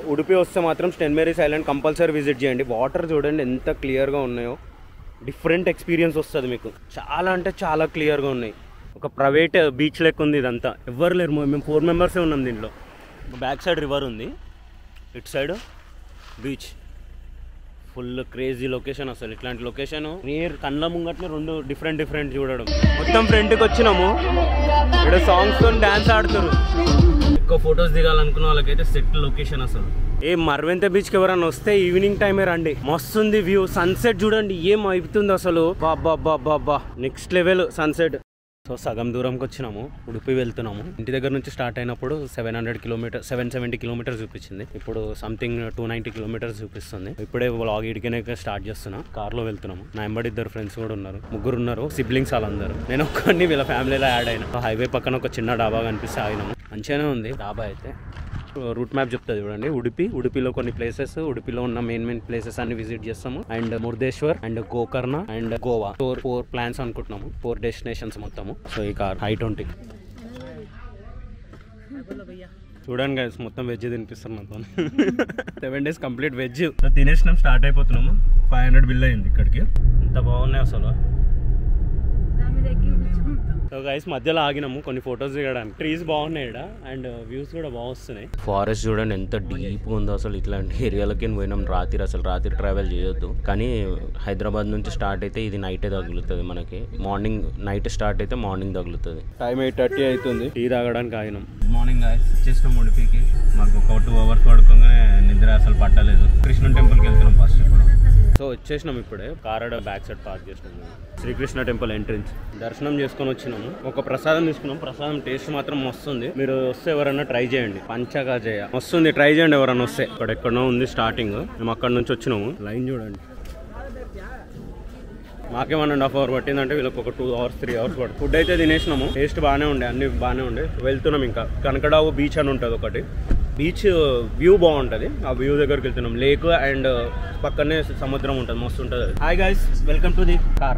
ఉడిపి వస్తే మాత్రం స్టెన్ మేరీస్ ఐలాండ్ కంపల్సరీ విజిట్ చేయండి వాటర్ చూడండి ఎంత క్లియర్గా ఉన్నాయో డిఫరెంట్ ఎక్స్పీరియన్స్ వస్తుంది మీకు చాలా అంటే చాలా క్లియర్గా ఉన్నాయి ఒక ప్రైవేట్ బీచ్ లెక్క ఉంది ఇదంతా ఎవ్వరు లేరు మేము ఫోర్ మెంబర్సే ఉన్నాం దీంట్లో బ్యాక్ సైడ్ రివర్ ఉంది ఇటు side beach full crazy location అసలు ఇట్లాంటి లొకేషన్ నియర్ కళ్ళ ముంగట్నే రెండు డిఫరెంట్ డిఫరెంట్ చూడడం మొత్తం ఫ్రంట్కి వచ్చినాము ఇక్కడ సాంగ్స్ తో డాన్స్ ఆడుతారు ఎక్కువ ఫొటోస్ దిగాలనుకున్న వాళ్ళకైతే సెట్ లొకేషన్ అసలు ఏ మర్వెంత బీచ్ కి ఎవరైనా వస్తే ఈవినింగ్ టైమే రండి మస్తుంది వ్యూ సన్సెట్ చూడండి ఏం అయిపోతుంది అసలు బాబా బాబా నెక్స్ట్ లెవెల్ సన్సెట్ సో సగం దూరంకి వచ్చినాము ఉడిపి వెళ్తున్నాము ఇంటి దగ్గర నుంచి స్టార్ట్ అయినప్పుడు seven hundred kilometre seven seventy kilometres చూపించింది ఇప్పుడు సంథింగ్ టూ నైంటీ కిలోమీటర్స్ చూపిస్తుంది ఇప్పుడే వ్లాగ్ ఇడికనే స్టార్ట్ చేస్తున్నా కార్లో వెళ్తున్నాము నా ఎంబడి ఇద్దరు ఫ్రెండ్స్ కూడా ఉన్నారు ముగ్గురు ఉన్నారు సిబ్లింగ్స్ వాళ్ళందరూ నేను ఒక్కడిని వీళ్ళ ఫ్యామిలీలో యాడ్ అయినా హైవే పక్కన ఒక చిన్న డాబా కనిపిస్తే ఆగినాము మంచిగానే ఉంది డాబా అయితే రూట్ మ్యాప్ చెప్తుంది చూడండి ఉడిపి ఉడిపిలో కొన్ని ప్లేసెస్ ఉడిపిలో ఉన్న మెయిన్ మెయిన్ ప్లేసెస్ అన్ని విజిట్ చేస్తాము and Murdeshwar and Gokarna and Goa four four plans అనుకుంటున్నాము ఫోర్ డెస్టినేషన్స్ మొత్తము సో ఈ కార్ హై ట్వంటీ చూడండి గైస్ మొత్తం వెజ్ తినిపిస్తాం మొత్తం seven days complete veg so తినేసినాం స్టార్ట్ అయిపోతున్నాము ఫైవ్ హండ్రెడ్ బిల్ అయింది ఇక్కడికి ఎంత బాగున్నాయి అసలు సో గైస్ మధ్యలో ఆగినాము కొన్ని ఫొటోస్ దిగడానికి ట్రీస్ బాగున్నాయి ఇక్కడ అండ్ వ్యూస్ కూడా బాగా వస్తున్నాయి ఫారెస్ట్ చూడండి ఎంత డీప్ ఉందో అసలు ఇట్లాంటి ఏరియాలకి పోయినాం రాత్రి అసలు రాత్రి ట్రావెల్ చేయొద్దు కానీ హైదరాబాద్ నుంచి స్టార్ట్ అయితే ఇది నైటే తగులుతుంది మనకి మార్నింగ్ నైట్ స్టార్ట్ అయితే మార్నింగ్ తగులుతుంది టైం ఎయిట్ థర్టీ అవుతుంది టీ తాగడానికి ఆగినాం మార్నింగ్ గాయస్ వచ్చేసినాం ఉడిపికి మాకు ఒక టూ అవర్స్ పడుకోగానే నిద్ర అసలు పట్టలేదు కృష్ణుని టెంపుల్కి వెళ్తున్నాం ఫస్ట్ ఇప్పుడు సో వచ్చేసినాం ఇప్పుడే కారడ బ్యాక్ సైడ్ పార్క్ చేసినాం శ్రీకృష్ణ టెంపుల్ ఎంట్రన్స్ దర్శనం చేసుకొని వచ్చినాము ఒక ప్రసాదం తీసుకున్నాం ప్రసాదం టేస్ట్ మాత్రం మస్తుంది మీరు వస్తే ఎవరైనా ట్రై చేయండి పంచగాజయ వస్తుంది ట్రై చేయండి ఎవరైనా వస్తే ఇక్కడ ఎక్కడో ఉంది స్టార్టింగ్ మేము అక్కడ నుంచి వచ్చినాము లైన్ చూడండి మాకే వన్ అండ్ హాఫ్ అవర్ పట్టిందంటే వీళ్ళకి ఒక టూ అవర్స్ త్రీ అవర్స్ పడుతుంది ఫుడ్ అయితే తినేసినాము టేస్ట్ బాగానే ఉండే అన్ని బాగానే ఉండే వెళ్తున్నాం ఇంకా కనకడావు బీచ్ అని ఉంటుంది ఒకటి బీచ్ వ్యూ బాగుంటుంది ఆ వ్యూ దగ్గరికి వెళ్తున్నాం లేక్ అండ్ పక్కనే సముద్రం ఉంటుంది మస్తు ఉంటుంది hi guys welcome to the car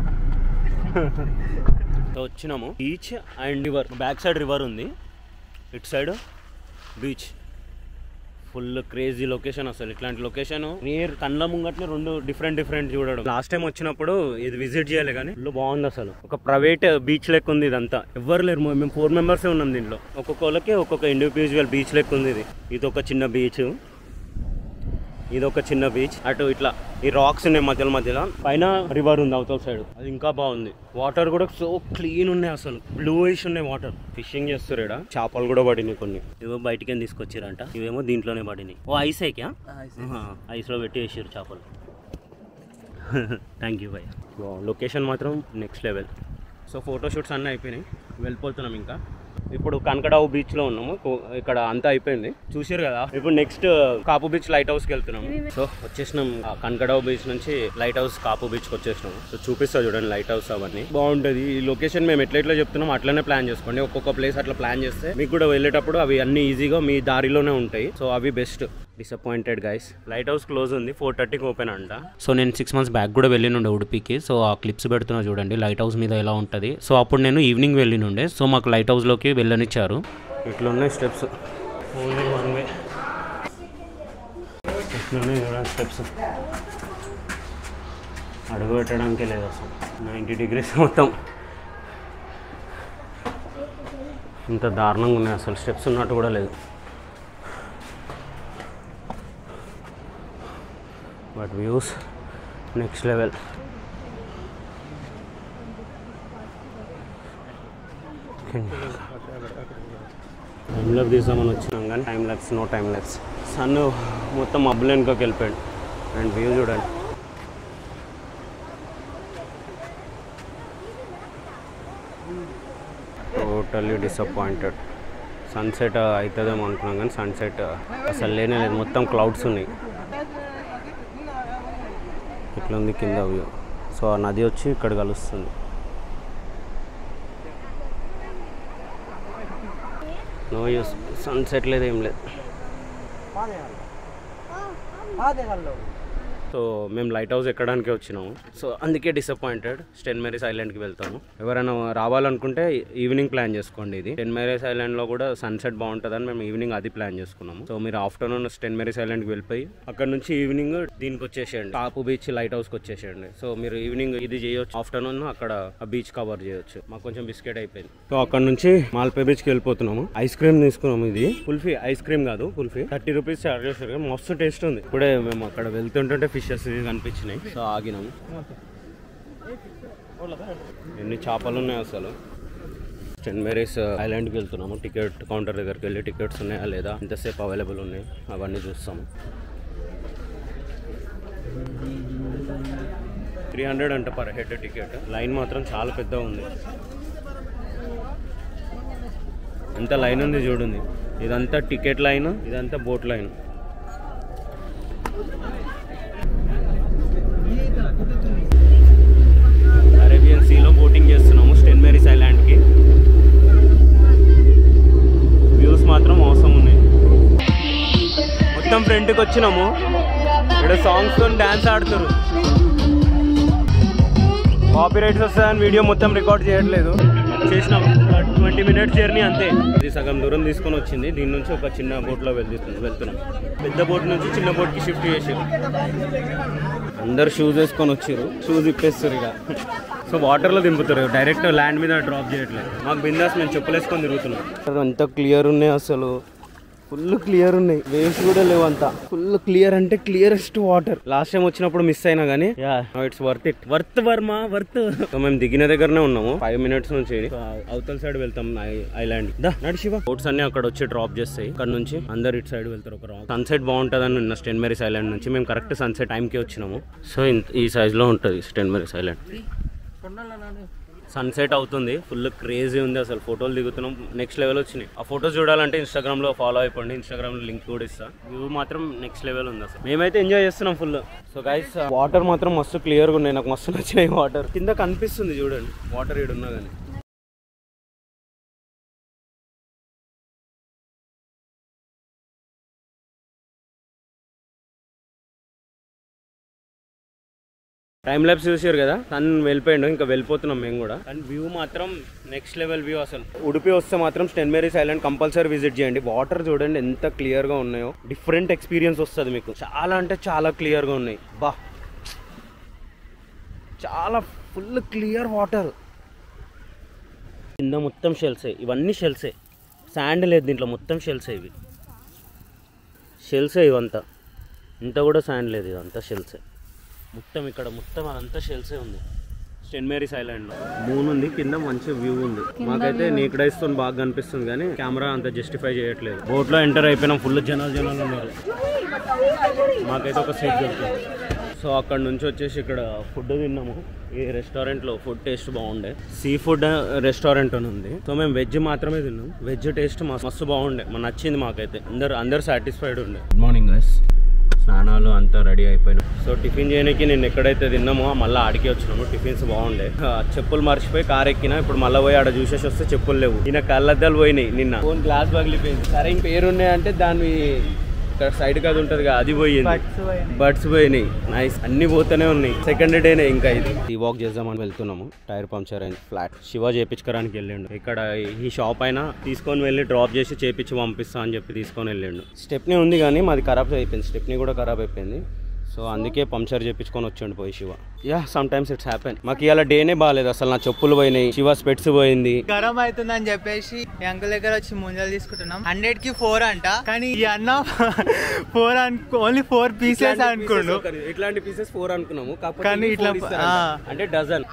so వచ్చినాము beach and river back side river ఉంది ఇటు side beach full crazy location అసలు ఇట్లాంటి లొకేషన్ నియర్ కళ్ళ ముంగట్నే రెండు డిఫరెంట్ డిఫరెంట్ చూడడం లాస్ట్ టైం వచ్చినప్పుడు ఇది విజిట్ చేయాలి కానీ ఫుల్ బాగుంది అసలు ఒక ప్రైవేట్ బీచ్ లెక్క ఉంది ఇదంతా ఎవ్వరు లేరు మేము ఫోర్ మెంబర్సే ఉన్నాం దీంట్లో ఒక్కొక్కళ్ళకి ఒక్కొక్క ఇండివిజువల్ బీచ్ లెక్క ఉంది ఇది ఇది ఒక చిన్న బీచ్ ఇది ఒక చిన్న బీచ్ అటు ఇట్లా ఈ రాక్స్ ఉన్నాయి మధ్యలో మధ్యలో పైన రివర్ ఉంది అవతల సైడ్ అది ఇంకా బాగుంది వాటర్ కూడా సో క్లీన్ ఉన్నాయి అసలు బ్లూయిష్ ఉన్నాయి వాటర్ ఫిషింగ్ చేస్తారు ఇక్కడ చేపలు కూడా పడినాయి కొన్ని ఇవో బయటికి తీసుకొచ్చారంట ఇవేమో దీంట్లోనే పడినాయి ఓ ఐస్ ఏకా ఐస్ లో పెట్టి వేసారు చేపలు థ్యాంక్ యూ భయ్య లొకేషన్ మాత్రం నెక్స్ట్ లెవెల్ సో ఫోటోషూట్స్ అన్నీ అయిపోయినాయి వెళ్ళిపోతున్నాం ఇంకా ఇప్పుడు కనకడావు బీచ్ లో ఉన్నాము కో- ఇక్కడ అంతా అయిపోయింది చూసారు కదా ఇప్పుడు next Kaup beach light house కి వెళ్తున్నాము సో వచ్చేసినాం ఆ కనకడావు బీచ్ నుంచి లైట్ హౌస్ కాపు బీచ్ కి వచ్చేసినాం సో చూపిస్తా చూడండి లైట్ హౌస్ అవన్నీ బాగుంటది ఈ లొకేషన్ మేము ఎట్లా ఎట్లా చెప్తున్నాం అట్లనే ప్లాన్ చేసుకోండి ఒక్కొక్క ప్లేస్ అట్లా ప్లాన్ చేస్తే మీకు కూడా వెళ్ళేటప్పుడు అవి అన్ని ఈజీగా మీ దారిలోనే ఉంటాయి సో అవి best disappointed guys light house close ఉంది ఫోర్ థర్టీకి ఓపెన్ అంట సో నేను సిక్స్ మంత్స్ బ్యాక్ కూడా వెళ్ళినుండే ఉడిపికి సో ఆ క్లిప్స్ పెడుతున్నా చూడండి లైట్ హౌస్ మీద ఎలా ఉంటుంది సో అప్పుడు నేను ఈవినింగ్ వెళ్ళినుండే సో మాకు లైట్ హౌస్లోకి వెళ్ళనిచ్చారు ఇట్లా ఉన్నాయి స్టెప్స్ ఓన్లీ వన్ వే ఇట్లున్నాయి చూడండి స్టెప్స్ అడుగు పెట్టడానికే లేదు అసలు నైంటీ డిగ్రీస్ మొత్తం ఇంత దారుణంగా ఉన్నాయి అసలు స్టెప్స్ ఉన్నట్టు కూడా లేదు but views next level time lapse తీద్దామని వచ్చినాం కానీ time lapse no time lapse sun మొత్తం మబ్బులు వెనుకకి వెళ్ళిపోయాడు అండ్ వ్యూ చూడండి టోటల్లీ డిసప్పాయింటెడ్ సన్సెట్ అవుతుందేమో అనుకున్నాం కానీ సన్సెట్ అసలు లేనే లేదు మొత్తం క్లౌడ్స్ ఉన్నాయి ఇట్లా ఉంది కింద వ్యూ సో ఆ నది వచ్చి ఇక్కడ కలుస్తుంది నో యూస్ సన్సెట్ లేదు ఏం లేదు సో మేము లైట్ హౌస్ ఎక్కడానికి వచ్చినాము సో అందుకే డిసప్పాయింటెడ్ స్టెన్ మేరీస్ ఐలాండ్కి వెళ్తాము ఎవరైనా రావాలనుకుంటే ఈవినింగ్ ప్లాన్ చేసుకోండి ఇది స్టెన్ మేరీస్ ఐలాండ్లో కూడా సన్సెట్ బాగుంటుందని మేము ఈవినింగ్ అది ప్లాన్ చేసుకున్నాము సో మీరు ఆఫ్టర్నూన్ స్టెన్ మేరీస్ ఐలాండ్కి వెళ్ళిపోయి అక్కడ నుంచి ఈవినింగ్ దీనికి వచ్చేసేయండి టాపు బీచ్ లైట్ హౌస్కి వచ్చేసేయండి సో మీరు ఈవినింగ్ ఇది చేయొచ్చు ఆఫ్టర్నూన్ అక్కడ ఆ బీచ్ కవర్ చేయొచ్చు మాకు కొంచెం బిస్కెట్ అయిపోయింది సో అక్కడ నుంచి మాల్పే బీచ్కి వెళ్ళిపోతున్నాము ఐస్ క్రీమ్ తీసుకున్నాము ఇది కుల్ఫీ ఐస్ క్రీమ్ కాదు కుల్ఫీ థర్టీ రూపీస్ చార్జ్ చేస్తారు కానీ మస్తు టేస్ట్ ఉంది ఇప్పుడే మేము అక్కడ వెళ్తుంటుంటే ఫిషెస్ కనిపించినాయి సో ఆగినాము ఎన్ని చేపలు ఉన్నాయి అసలు సెంట్ మేరీస్ ఐలాండ్కి వెళ్తున్నాము టికెట్ కౌంటర్ దగ్గరికి వెళ్ళి టికెట్స్ ఉన్నాయా లేదా ఎంతసేపు అవైలబుల్ ఉన్నాయి అవన్నీ చూస్తాము త్రీ హండ్రెడ్ అంట పర్ హెడ్ టికెట్ లైన్ మాత్రం చాలా పెద్దగా ఉంది ఎంత లైన్ ఉంది చూడండి ఇదంతా టికెట్ లైన్ ఇదంతా బోట్ లైన్ అరేబియన్ సీలో బోటింగ్ చేస్తున్నాము స్టెన్ మేరీస్ ఐలాండ్కి వ్యూస్ మాత్రం అవసరం ఉన్నాయి మొత్తం ఫ్రంట్కి వచ్చినాము ఇక్కడ సాంగ్స్ తో డాన్స్ ఆడుతారు కాపీ రైట్స్ వస్తాయని వీడియో మొత్తం రికార్డ్ చేయట్లేదు చేసినాం ట్వంటీ మినిట్స్ జర్నీ అంతే ఇది సగం దూరం తీసుకొని వచ్చింది దీని నుంచి ఒక చిన్న బోట్లో వెళ్తున్నాం వెళ్తున్నాం పెద్ద బోట్ నుంచి చిన్న బోట్కి షిఫ్ట్ చేసాం అందరు షూస్ వేసుకొని వచ్చారు షూస్ ఇప్పేస్తారు ఇక సో వాటర్లో దింపుతారు డైరెక్ట్ ల్యాండ్ మీద డ్రాప్ చేయట్లేదు మాకు బిందాస్ మేము చెప్పులు వేసుకొని తిరుగుతున్నాం ఎంత క్లియర్ ఉన్నాయి అసలు ఫుల్ క్లియర్ ఉన్నాయి వేవ్స్ కూడా లేవు అంతా ఫుల్ క్లియర్ అంటే క్లియరెస్ట్ వాటర్ లాస్ట్ టైం వచ్చినప్పుడు మిస్ అయినా కానీ ఇట్స్ వర్త్ ఇట్ వర్త్ వర్మ వర్త్ సో మేము దిగిన దగ్గరనే ఉన్నాము ఫైవ్ మినిట్స్ నుంచి So, అవతల సైడ్ వెళ్తాం ఐలాండ్ దా నడి శివ బోట్స్ అన్ని అక్కడ వచ్చి డ్రాప్ చేస్తాయి ఇక్కడ నుంచి అందరు ఇటు సైడ్ వెళ్తారు ఒక సన్సెట్ బాగుంటుంది అని స్టెన్ మెరీస్ ఐలాండ్ నుంచి మేము కరెక్ట్ సన్సెట్ టైంకి వచ్చినాము సో ఈ సైజ్ లో ఉంటుంది స్టెన్ మెరీస్ ఐలాండ్ సన్సెట్ అవుతుంది ఫుల్ క్రేజీ ఉంది అసలు ఫోటోలు దిగుతున్నాం నెక్స్ట్ లెవెల్ వచ్చినాయి ఆ ఫోటోస్ చూడాలంటే ఇన్స్టాగ్రామ్ లో ఫాలో అయిపోండి ఇన్స్టాగ్రామ్ లో లింక్ కూడా ఇస్తా వ్యూ మాత్రం నెక్స్ట్ లెవెల్ ఉంది అసలు మేమైతే ఎంజాయ్ చేస్తున్నాం ఫుల్ సో గైస్ వాటర్ మాత్రం మస్తు క్లియర్ గా ఉన్నాయి నాకు మస్తు నచ్చినాయి వాటర్ కింద కనిపిస్తుంది చూడండి వాటర్ ఈడు ఉన్నా కానీ టైం ల్యాబ్స్ చూసారు కదా తను వెళ్ళిపోయాడు ఇంకా వెళ్ళిపోతున్నాం మేము కూడా అండ్ వ్యూ మాత్రం నెక్స్ట్ లెవెల్ వ్యూ అసలు ఉడిపి వస్తే మాత్రం స్టెన్ మేరీస్ ఐలాండ్ కంపల్సరీ విజిట్ చేయండి వాటర్ చూడండి ఎంత క్లియర్ గా ఉన్నాయో డిఫరెంట్ ఎక్స్పీరియన్స్ వస్తుంది మీకు చాలా అంటే చాలా క్లియర్ గా ఉన్నాయి బా చాలా ఫుల్ క్లియర్ వాటర్ కింద మొత్తం షెల్సే ఇవన్నీ షెల్సే శాండ్ లేదు దీంట్లో మొత్తం షెల్సే ఇవి షెల్సే ఇవంతా ఇంత కూడా శాండ్ లేదు ఇదంతా షెల్సే మొత్తం ఇక్కడ మొత్తం అదంతా షెల్సే ఉంది సెంట్ మేరీస్ ఐలాండ్ లో మూన్ ఉంది కింద మంచి వ్యూ ఉంది మాకైతే నీక్ డైస్ తో బాగా కనిపిస్తుంది కానీ కెమెరా అంత జస్టిఫై చేయట్లేదు బోట్ లో ఎంటర్ అయిపోయినాం ఫుల్ జనాలు జనాలు ఉన్నారు మాకైతే ఒక సీట్ దొరికింది సో అక్కడ నుంచి వచ్చేసి ఇక్కడ ఫుడ్ తిన్నాము ఈ రెస్టారెంట్ లో ఫుడ్ టేస్ట్ బాగుండే సీ ఫుడ్ రెస్టారెంట్ అని ఉంది సో మేము వెజ్ మాత్రమే తిన్నాం వెజ్ టేస్ట్ మస్తు బాగుండే మన నచ్చింది మాకైతే అందరు అందరు సాటిస్ఫైడ్ ఉండే గుడ్ మార్నింగ్ గైస్ స్నానాలు అంతా రెడీ అయిపోయినాయి సో టిఫిన్ చేయడానికి నేను ఎక్కడైతే తిన్నామో మళ్ళీ ఆడికి వచ్చినాము టిఫిన్స్ బాగుండే ఆ, చెప్పులు మర్చిపోయి కార్ ఎక్కినా ఇప్పుడు మళ్ళీ పోయి ఆడ చూసేసి వస్తే చెప్పులు లేవు ఈయన కళ్ళద్దాలు పోయినాయి నిన్న ఫోన్ గ్లాస్ పగిలిపోయింది సరే ఇంక పేరు ఉన్నాయి అంటే దాని ఇక్కడ సైడ్ కాదు ఉంటది కదా అది పోయింది బడ్స్ పోయినాయి నైస్ అన్ని పోతూనే ఉన్నాయి సెకండ్ డేనే ఇంకా ఇది ఈ వాక్ చేద్దామని వెళ్తున్నాము టైర్ పంక్చర్ అయింది ఫ్లాట్ శివ చేపించుకోవడానికి వెళ్ళిండు ఇక్కడ ఈ షాప్ అయినా తీసుకొని వెళ్ళి డ్రాప్ చేసి చేపించి పంపిస్తా అని చెప్పి తీసుకొని వెళ్ళిండు స్టెప్నీ ఉంది కానీ మాది ఖరాబ్ అయిపోయింది స్టెప్నీ కూడా ఖరాబ్ అయిపోయింది సో అందుకే పంక్చర్ చేపించుకొని వచ్చిండు పోయి Shiva yeah sometimes it's happen మాకు ఇవాళ డేనే బాగాలేదు అసలు నా చెప్పులు పోయినాయి శివ స్పెట్స్ పోయింది గరం అవుతుందని చెప్పేసి ఈ అంకుల్ దగ్గర వచ్చి ముంజలు తీసుకుంటున్నాం హండ్రెడ్ కి ఫోర్ అంట కానీ ఈ అన్న ఫోర్ అనుకో ఓన్లీ ఫోర్ పీసెస్ అనుకోండు ఇట్లాంటి పీసెస్ ఫోర్ అనుకున్నాము కాకపోతే కానీ ఇవి ఇట్లా four ఇస్తారంట. ఆ. అంటే డజన్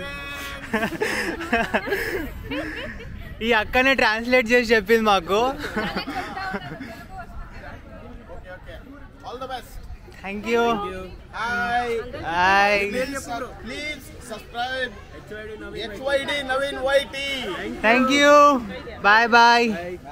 ఈ అక్కనే ట్రాన్స్లేట్ చేసి చెప్పింది మాకు thank you Hi. Hi Please, please subscribe HYD Naveen YT. Thank you bye bye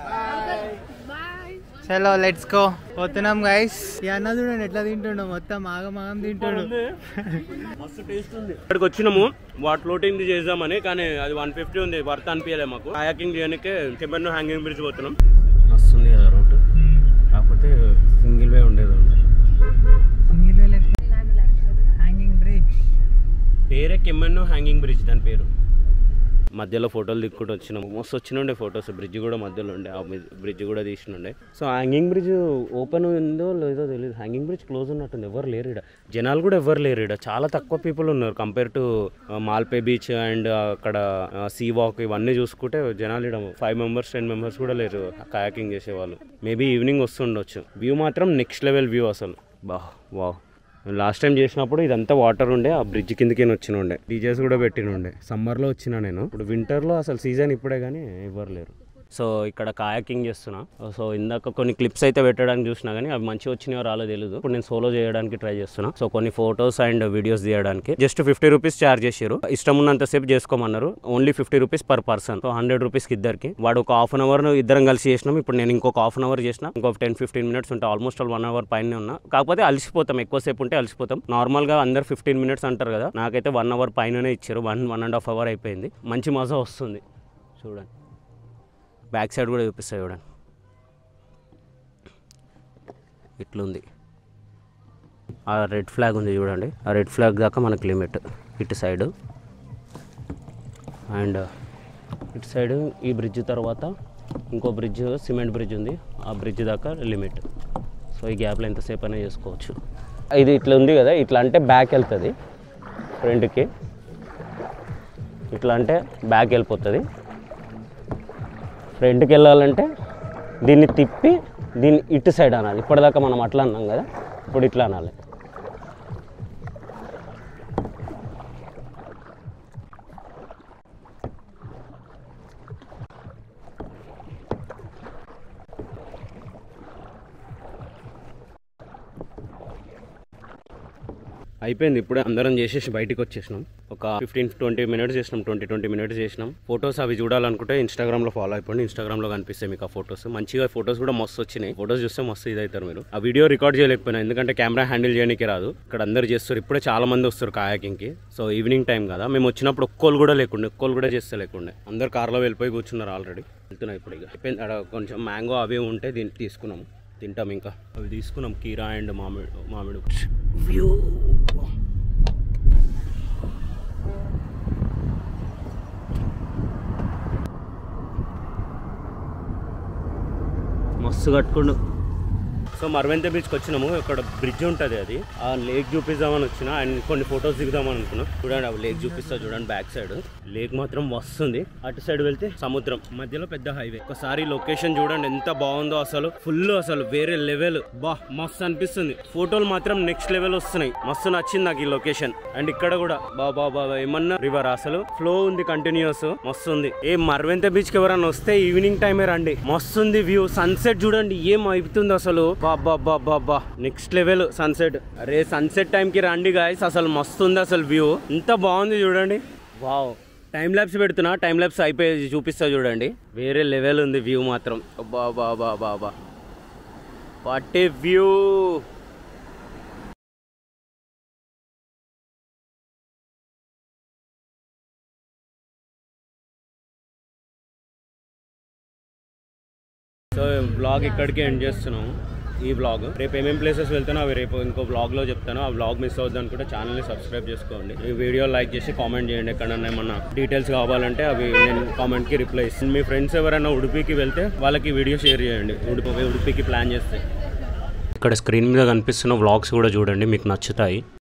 చలో లెట్స్ గో పోతున్నాం గైస్ ఈ అన్న చూడండి ఎట్లా తింటుండో మొత్తం ఆగం ఆగం తింటుండు మస్తు టేస్ట్ ఉంది ఇక్కడికి వచ్చినాము వాట్ ఫ్లోటింగ్ చేద్దామని కానీ అది వన్ ఫిఫ్టీ ఉంది వర్త్ అనిపించలే మాకు కయాకింగ్ చేయడానికి కెమెన్ హ్యాంగింగ్ బ్రిడ్జ్ పోతున్నాం వస్తుంది కదా రోడ్ కాకపోతే సింగిల్ వే ఉండేది ఉంది కెమ్మన్నో హ్యాంగింగ్ బ్రిడ్జ్ దాని పేరు మధ్యలో ఫోటోలు దిక్కుంటూ వచ్చినాం మస్తు వచ్చినుండే ఫొటోస్ బ్రిడ్జ్ కూడా మధ్యలో ఉండే ఆ బ్రిడ్జ్ కూడా తీసినుండే సో హ్యాంగింగ్ బ్రిడ్జ్ ఓపెన్ ఉందో లేదో తెలియదు హ్యాంగింగ్ బ్రిడ్జ్ క్లోజ్ ఉన్నట్టుంది ఎవరు లేరు ఇక్కడ జనాలు కూడా ఎవరు లేరు ఇక్కడ చాలా తక్కువ పీపుల్ ఉన్నారు compare to Malpe beach and అక్కడ సీ వాక్ ఇవన్నీ చూసుకుంటే జనాలు ఇక్కడ ఫైవ్ మెంబర్స్ టెన్ మెంబర్స్ కూడా లేరు కయాకింగ్ చేసేవాళ్ళు మేబీ ఈవినింగ్ వస్తుండొచ్చు వ్యూ మాత్రం నెక్స్ట్ లెవెల్ వ్యూ అసలు బా వావ్ లాస్ట్ టైం చేసినప్పుడు ఇదంతా వాటర్ ఉండే ఆ బ్రిడ్జ్ కిందకి వచ్చిన ఉండే డీజేస్ కూడా పెట్టిన ఉండే సమ్మర్లో వచ్చిన నేను ఇప్పుడు వింటర్లో అసలు సీజన్ ఇప్పుడే కానీ ఎవరు లేరు సో ఇక్కడ కాయాకింగ్ చేస్తున్నా సో ఇందాక కొన్ని క్లిప్స్ అయితే పెట్టడానికి చూసినా కానీ అవి మంచిగా వచ్చినాయో రాలో తెలియదు ఇప్పుడు నేను సోలో చేయడానికి ట్రై చేస్తున్నా సో కొన్ని ఫొటోస్ అండ్ వీడియోస్ తీయడానికి జస్ట్ ఫిఫ్టీ రూపీస్ ఛార్జ్ చేసారు ఇష్టం ఉన్నంతసేపు చేసుకోమన్నారు only fifty rupees per person so hundred రూపీస్కి ఇద్దరికి వాడు ఒక హాఫ్ అన్ అవర్ ఇద్దరం కలిసి చేసినాం ఇప్పుడు నేను ఇంకొక హాఫ్ అన్ అవర్ చేసిన ఇంకొక టెన్ ఫిఫ్టీన్ మినిట్స్ ఉంటే ఆల్మోస్ట్ ఆల్ వన్ అవర్ పైన ఉన్నా కాకపోతే అలసిపోతాం ఎక్కువసేపు ఉంటే అలసిపోతాం నార్మల్గా అందరు ఫిఫ్టీన్ మినిట్స్ అంటారు కదా నాకైతే వన్ అవర్ పైననే ఇచ్చారు one one and half hour అయిపోయింది మంచి మజా వస్తుంది చూడండి బ్యాక్ సైడ్ కూడా చూపిస్తాయి చూడండి ఇట్లుంది ఆ రెడ్ ఫ్లాగ్ ఉంది చూడండి ఆ రెడ్ ఫ్లాగ్ దాకా మనకు లిమిట్ ఇటు సైడ్ అండ్ ఇటు సైడ్ ఈ బ్రిడ్జ్ తర్వాత ఇంకో బ్రిడ్జ్ సిమెంట్ బ్రిడ్జ్ ఉంది ఆ బ్రిడ్జ్ దాకా లిమిట్ సో ఈ గ్యాప్లో ఎంతసేపు అయినా చేసుకోవచ్చు ఇది ఇట్లా ఉంది కదా ఇట్లా అంటే బ్యాక్ వెళ్తుంది ఫ్రంట్కి ఇట్లా అంటే బ్యాక్ వెళ్ళిపోతుంది ఫ్రంట్కి వెళ్ళాలంటే దీన్ని తిప్పి దీన్ని ఇటు సైడ్ అనాలి ఇప్పటిదాకా మనం అట్లా అన్నాం కదా ఇప్పుడు ఇట్లా అనాలి అయిపోయింది ఇప్పుడే అందరం చేసేసి బయటికి వచ్చేసినాం ఒక ఫిఫ్టీన్ ట్వంటీ మినిట్స్ చేసినాం ట్వంటీ ట్వంటీ మినిట్స్ చేసినాం ఫొటోస్ అవి చూడాలనుకుంటే ఇన్స్టాగ్రామ్లో ఫాలో అయిపోండి ఇన్స్టాగ్రామ్లో కనిపిస్తాయి మీకు ఆ ఫొటోస్ మంచిగా ఫొటోస్ కూడా మస్తు వచ్చినాయి ఫొటోస్ చూస్తే మస్తు ఇదవుతారు మీరు ఆ వీడియో రికార్డ్ చేయలేకపోయినా ఎందుకంటే కెమెరా హ్యాండిల్ చేయడానికి రాదు ఇక్కడ అందరు చేస్తారు ఇప్పుడే చాలా మంది వస్తారు కాయాకింగ్కి సో ఈవినింగ్ టైం కదా మేము వచ్చినప్పుడు ఒక్కోళ్ళు కూడా లేకుండే ఒక్కోళ్ళు కూడా చేస్తే లేకుండే అందరు కార్లో వెళ్ళిపోయి కూర్చున్నారు ఆల్రెడీ వెళ్తున్నాయి ఇప్పుడు ఇక అయిపోయింది ఆడ కొంచెం మ్యాంగో అవి ఉంటే దీన్ని తీసుకున్నాం తింటాం ఇంకా అవి తీసుకున్నాం కీరా అండ్ మామిడి మామిడి వ్యూ మస్తు కట్టుకుండు సో మరవెంత బీచ్కి వచ్చినాము ఇక్కడ బ్రిడ్జ్ ఉంటుంది అది ఆ లేక్ చూపిద్దామని వచ్చిన అండ్ కొన్ని ఫొటోస్ దిగుదామని అనుకున్నాం చూడండి ఆ లేక్ చూపిస్తా చూడండి బ్యాక్ సైడ్ లేక్ మాత్రం వస్తుంది అటు సైడ్ వెళ్తే సముద్రం మధ్యలో పెద్ద హైవే ఒకసారి లొకేషన్ చూడండి ఎంత బాగుందో అసలు ఫుల్ అసలు వేరే లెవెల్ బా మస్తు అనిపిస్తుంది ఫోటోలు మాత్రం నెక్స్ట్ లెవెల్ వస్తున్నాయి మస్తు నచ్చింది నాకు ఈ లొకేషన్ అండ్ ఇక్కడ కూడా బా బా బా ఏమన్నా రివర్ అసలు ఫ్లో ఉంది కంటిన్యూస్ మస్తు ఉంది ఏ మర్వెంత బీచ్ కి ఎవరైనా వస్తే ఈవినింగ్ టైమే రండి మస్తు ఉంది వ్యూ సన్సెట్ చూడండి ఏం అవుతుంది అసలు బాబా బాబా బా నెక్స్ట్ లెవెల్ సన్సెట్ అరే సన్సెట్ టైం కి రండి గాయస్ అసలు మస్తు ఉంది అసలు వ్యూ ఎంత బాగుంది చూడండి వావ్ టైం ల్యాబ్స్ పెడుతున్నా టైం ల్యాబ్స్ అయిపోయి చూపిస్తా చూడండి వేరే లెవెల్ ఉంది వ్యూ మాత్రం బా బా బా బా బా what a view so blog ఇక్కడికి ఎండ్ చేస్తున్నాం ఈ బ్లాగ్ రేపు ఏమేమి ప్లేసెస్ వెళ్తానో అవి రేపు ఇంకో బ్లాగ్లో చెప్తాను ఆ బ్లాగ్ మిస్ అవుద్ది అనుకుంటే ఛానల్ని సబ్స్క్రైబ్ చేసుకోండి ఈ వీడియో లైక్ చేసి కామెంట్ చేయండి ఎక్కడన్నా ఏమన్నా డీటెయిల్స్ కావాలంటే అవి నేను కామెంట్కి రిప్లై ఇస్తాను మీ ఫ్రెండ్స్ ఎవరైనా ఉడిపికి వెళ్తే వాళ్ళకి వీడియో షేర్ చేయండి ఉడిపి ఉడిపికి ప్లాన్ చేస్తే ఇక్కడ స్క్రీన్ మీద కనిపిస్తున్న వ్లాగ్స్ కూడా చూడండి మీకు నచ్చుతాయి